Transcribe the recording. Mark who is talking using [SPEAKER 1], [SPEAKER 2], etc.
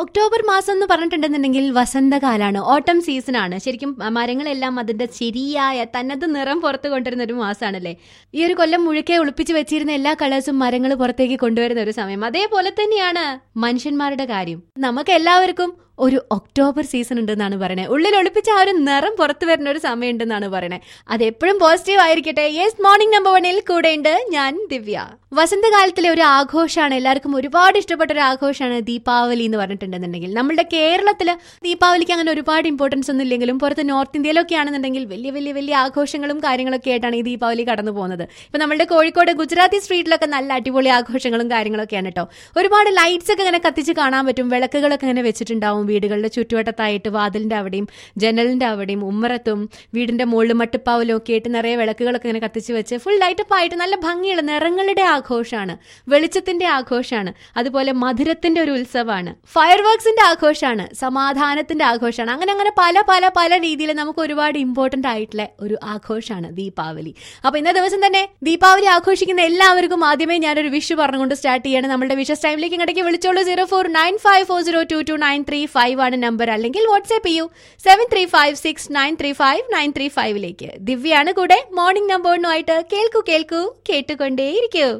[SPEAKER 1] October മാസം എന്ന് പറഞ്ഞിട്ടുണ്ടെന്നുണ്ടെങ്കിൽ വസന്തകാലാണ് ഓട്ടം സീസൺ ആണ് ശരിക്കും മ- മരങ്ങളെല്ലാം അതിന്റെ ശരിയായ തനത് നിറം പുറത്ത് കൊണ്ടുവരുന്ന ഒരു മാസമാണല്ലേ ഈ ഒരു കൊല്ലം മുഴുക്കെ ഒളിപ്പിച്ച് വെച്ചിരുന്ന എല്ലാ കളേഴ്സും മരങ്ങൾ പുറത്തേക്ക് കൊണ്ടുവരുന്ന ഒരു സമയം അതേപോലെ തന്നെയാണ് മനുഷ്യന്മാരുടെ കാര്യം നമുക്ക് എല്ലാവർക്കും ഒരു ഒക്ടോബർ സീസൺ ഉണ്ടെന്നാണ് പറയണത് ഉള്ളിൽ ഒളിപ്പിച്ച ആ ഒരു നിറം പുറത്തു വരുന്ന ഒരു സമയം ഉണ്ടെന്നാണ് പറയണത് അത് എപ്പോഴും പോസിറ്റീവ് ആയിരിക്കട്ടെ യെസ് മോർണിംഗ് നമ്പർ വണ്ണിൽ കൂടെ ഉണ്ട് ഞാൻ ദിവ്യ വസന്തകാലത്തിലെ ഒരു ആഘോഷമാണ് എല്ലാവർക്കും ഒരുപാട് ഇഷ്ടപ്പെട്ട ഒരു ആഘോഷമാണ് ദീപാവലി എന്ന് പറഞ്ഞിട്ടുണ്ടെന്നുണ്ടെങ്കിൽ നമ്മുടെ കേരളത്തിൽ ദീപാവലിക്ക് അങ്ങനെ ഒരുപാട് ഇമ്പോർട്ടൻസ് ഒന്നും ഇല്ലെങ്കിലും പുറത്ത് നോർത്ത് ഇന്ത്യയിലൊക്കെ ആണെന്നുണ്ടെങ്കിൽ വലിയ വലിയ വലിയ ആഘോഷങ്ങളും കാര്യങ്ങളൊക്കെ ആയിട്ടാണ് ഈ ദീപാവലി കടന്നു പോകുന്നത് ഇപ്പൊ നമ്മുടെ കോഴിക്കോട് ഗുജറാത്തി സ്ട്രീറ്റിലൊക്കെ നല്ല അടിപൊളി ആഘോഷങ്ങളും കാര്യങ്ങളൊക്കെയാണ് കേട്ടോ ഒരുപാട് ലൈറ്റ്സ് ഒക്കെ ഇങ്ങനെ കത്തിച്ച് കാണാൻ പറ്റും വിളക്കുകളൊക്കെ ഇങ്ങനെ വെച്ചിട്ടുണ്ടാവും വീടുകളുടെ ചുറ്റുവട്ടത്തായിട്ട് വാതിലിന്റെ അവിടെയും ജനലിന്റെ അവിടെയും ഉമ്മറത്തും വീടിന്റെ മുകളിൽ മട്ടുപ്പാവലും ഒക്കെ ആയിട്ട് നിറയെ വിളക്കുകളൊക്കെ ഇങ്ങനെ കത്തിച്ച് വെച്ച് ഫുൾ ലൈറ്റപ്പ് ആയിട്ട് നല്ല ഭംഗിയുള്ള നിറങ്ങളുടെ ആഘോഷമാണ് വെളിച്ചത്തിന്റെ ആഘോഷമാണ് അതുപോലെ മധുരത്തിന്റെ ഒരു ഉത്സവമാണ് ഫയർ വർക്സിന്റെ ആഘോഷമാണ് സമാധാനത്തിന്റെ ആഘോഷമാണ് അങ്ങനെ അങ്ങനെ പല പല പല രീതിയിൽ നമുക്ക് ഒരുപാട് ഇമ്പോർട്ടന്റ് ആയിട്ടുള്ള ഒരു ആഘോഷമാണ് ദീപാവലി അപ്പൊ ഇന്ന ദിവസം തന്നെ ദീപാവലി ആഘോഷിക്കുന്ന എല്ലാവർക്കും ആദ്യമേ ഞാനൊരു വിഷ് പറഞ്ഞുകൊണ്ട് സ്റ്റാർട്ട് ചെയ്യാണ് നമ്മുടെ വിഷസ് ടൈമിലേക്ക് ഇങ്ങോട്ടേക്ക് വിളിച്ചോളൂ zero four nine five four zero two two nine three five ആണ് നമ്പർ അല്ലെങ്കിൽ വാട്സ്ആപ്പ് ചെയ്യൂ seven three five six nine three five nine three ഫൈവിലേക്ക് ദിവ്യയാണ് കൂടെ മോർണിംഗ് നമ്പറിനുമായിട്ട് കേൾക്കൂ കേൾക്കൂ കേട്ടുകൊണ്ടേയിരിക്കൂ